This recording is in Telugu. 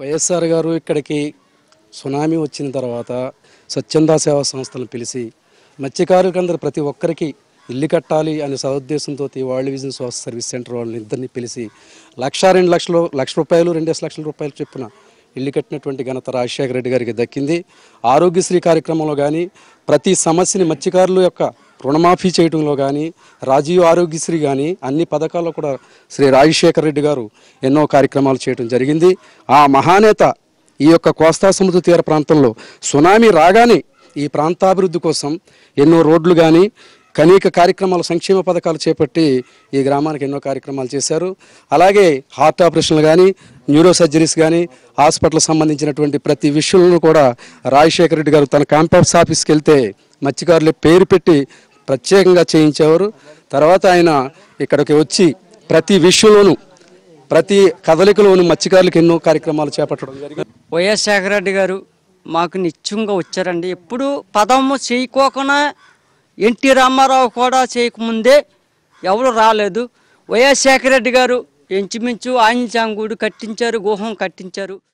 వైఎస్ఆర్ గారు ఇక్కడికి సునామీ వచ్చిన తర్వాత స్వచ్ఛంద సేవా సంస్థలను పిలిచి మత్స్యకారులందరూ ప్రతి ఒక్కరికి ఇల్లు కట్టాలి అనే సదుద్దేశంతో world vision social service center వాళ్ళని ఇద్దరిని పిలిచి లక్ష రెండు లక్షలు లక్ష రూపాయలు రెండేసి లక్షల రూపాయలు చొప్పున ఇల్లు కట్టినటువంటి ఘనత రాజశేఖర రెడ్డి గారికి దక్కింది ఆరోగ్యశ్రీ కార్యక్రమంలో కానీ ప్రతి సమస్యని మత్స్యకారుల యొక్క రుణమాఫీ చేయడంలో కానీ రాజీవ్ ఆరోగ్యశ్రీ కానీ అన్ని పథకాల్లో కూడా శ్రీ రాజశేఖర రెడ్డి గారు ఎన్నో కార్యక్రమాలు చేయడం జరిగింది ఆ మహానేత ఈ యొక్క కోస్తా సముద్ర తీర ప్రాంతంలో సునామీ రాగానే ఈ ప్రాంతాభివృద్ధి కోసం ఎన్నో రోడ్లు కానీ అనేక కార్యక్రమాలు సంక్షేమ పథకాలు చేపట్టి ఈ గ్రామానికి ఎన్నో కార్యక్రమాలు చేశారు అలాగే హార్ట్ ఆపరేషన్లు కానీ న్యూరో సర్జరీస్ కానీ హాస్పిటల్ సంబంధించినటువంటి ప్రతి విషయంలో కూడా రాజశేఖర రెడ్డి గారు తన క్యాంపస్ ఆఫీస్కి వెళ్తే మత్స్యకారులే పేరు పెట్టి ప్రత్యేకంగా చేయించేవారు తర్వాత ఆయన ఇక్కడికి వచ్చి ప్రతి విషయంలోనూ ప్రతి కదలికలోను మత్స్యకారులకు ఎన్నో కార్యక్రమాలు చేపట్టడం జరిగింది వైఎస్ శేఖర రెడ్డి గారు మాకు నిత్యంగా వచ్చారండి ఎప్పుడు పదము చేయకోకుండా ఎన్టీ రామారావు కూడా చేయకముందే ఎవరు రాలేదు వైఎస్ శేఖర రెడ్డి గారు ఇంచుమించు ఆంజనేయ గుడి కట్టించారు గుహం కట్టించారు